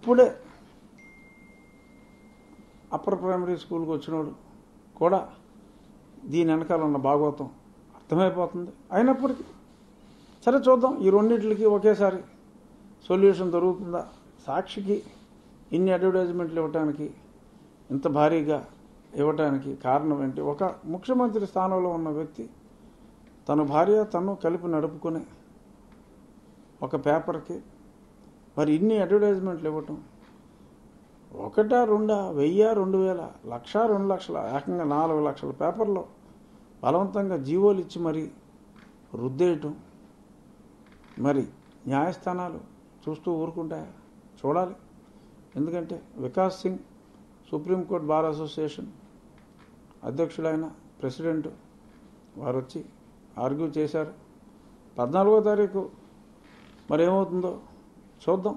ఇప్పుడే upper primary స్కూల్కి వచ్చినోడు కూడా దీని వెనకాల ఉన్న భాగవతం అర్థమైపోతుంది అయినప్పటికీ సరే చూద్దాం ఈ రెండింటికి ఒకేసారి సొల్యూషన్ దొరుకుతుందా సాక్షికి ఇన్ని అడ్వర్టైజ్మెంట్లు ఇవ్వటానికి ఇంత భారీగా ఇవ్వటానికి కారణం ఏంటి ఒక ముఖ్యమంత్రి స్థానంలో ఉన్న వ్యక్తి తన భార్య తను కలిపి నడుపుకునే ఒక పేపర్కి మరి ఇన్ని అడ్వర్టైజ్మెంట్లు ఇవ్వటం ఒకటా రెండా వెయ్యి రెండు వేల లక్ష రెండు లక్షల ఏకంగా నాలుగు లక్షల పేపర్లో బలవంతంగా జీవోలు ఇచ్చి మరి రుద్దేయటం మరి న్యాయస్థానాలు చూస్తూ ఊరుకుంటాయా చూడాలి ఎందుకంటే Vikas Singh supreme court bar association అధ్యక్షుడైన ప్రెసిడెంట్ వారు వచ్చి ఆర్గ్యూ చేశారు పద్నాలుగో తారీఖు మరి ఏమవుతుందో చూద్దాం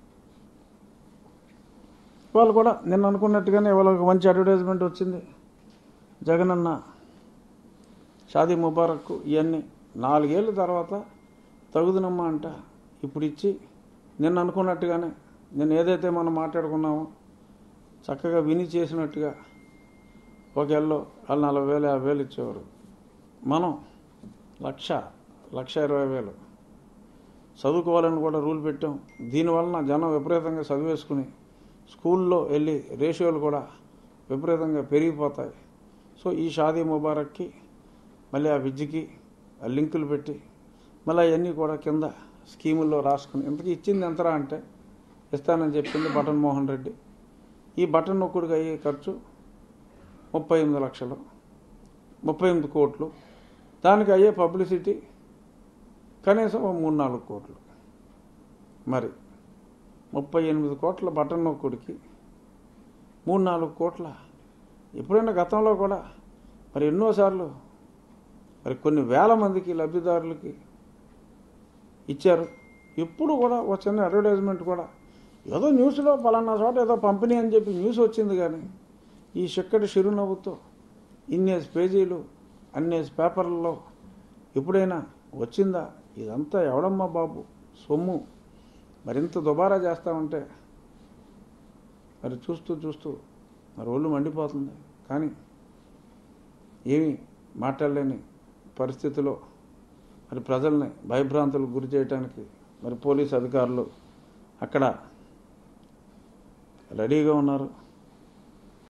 వాళ్ళు కూడా నిన్న అనుకున్నట్టుగానే ఇవాళ ఒక మంచి అడ్వర్టైజ్మెంట్ వచ్చింది జగనన్న షాదీ ముబారక్ ఇవన్నీ నాలుగేళ్ళ తర్వాత తగుదనమ్మా అంట ఇప్పుడు ఇచ్చి నిన్న అనుకున్నట్టుగానే నేను ఏదైతే మనం మాట్లాడుకున్నామో చక్కగా విని చేసినట్టుగా ఒక ఎల్లో వాళ్ళు నలభై వేలు యాభై వేలు ఇచ్చేవారు మనం లక్ష లక్ష ఇరవై వేలు చదువుకోవాలని కూడా రూల్ పెట్టాం దీనివలన జనం విపరీతంగా చదివేసుకుని స్కూల్లో వెళ్ళి రేషియోలు కూడా విపరీతంగా పెరిగిపోతాయి సో ఈ షాదీ ముబారక్కి మళ్ళీ ఆ విద్యకి ఆ లింకులు పెట్టి మళ్ళీ అవన్నీ కూడా కింద స్కీముల్లో రాసుకుని ఇంతకీ ఇచ్చింది ఎంతరా అంటే ఇస్తానని చెప్పింది బటన్ మోహన్ రెడ్డి ఈ బటన్ నొక్కుడికి అయ్యే ఖర్చు ముప్పై ఎనిమిది లక్షలు ముప్పై ఎనిమిది కోట్లు దానికి అయ్యే పబ్లిసిటీ కనీసం ఓ మూడు నాలుగు కోట్లు మరి ముప్పై ఎనిమిది కోట్ల బటన్ నొక్కుడికి మూడు నాలుగు కోట్ల ఎప్పుడైనా గతంలో కూడా మరి ఎన్నోసార్లు మరి కొన్ని వేల మందికి లబ్ధిదారులకి ఇచ్చారు ఇప్పుడు కూడా ఒక చిన్న అడ్వర్టైజ్మెంట్ కూడా ఏదో న్యూస్లో పలానా చోట ఏదో పంపిణీ అని చెప్పి న్యూస్ వచ్చింది కానీ ఈ చిక్కటి చిరునవ్వుతో ఇన్నేసి పేజీలు అన్నేసి పేపర్లలో ఎప్పుడైనా వచ్చిందా ఇదంతా ఎవడమ్మా బాబు సొమ్ము మరింత దుబారా చేస్తామంటే మరి చూస్తూ చూస్తూ మరి ఒళ్ళు మండిపోతుంది కానీ ఏమీ మాట్లాడలేని పరిస్థితిలో మరి ప్రజల్ని భయభ్రాంతులకు గురి చేయడానికి మరి పోలీస్ అధికారులు అక్కడ రెడీగా ఉన్నారు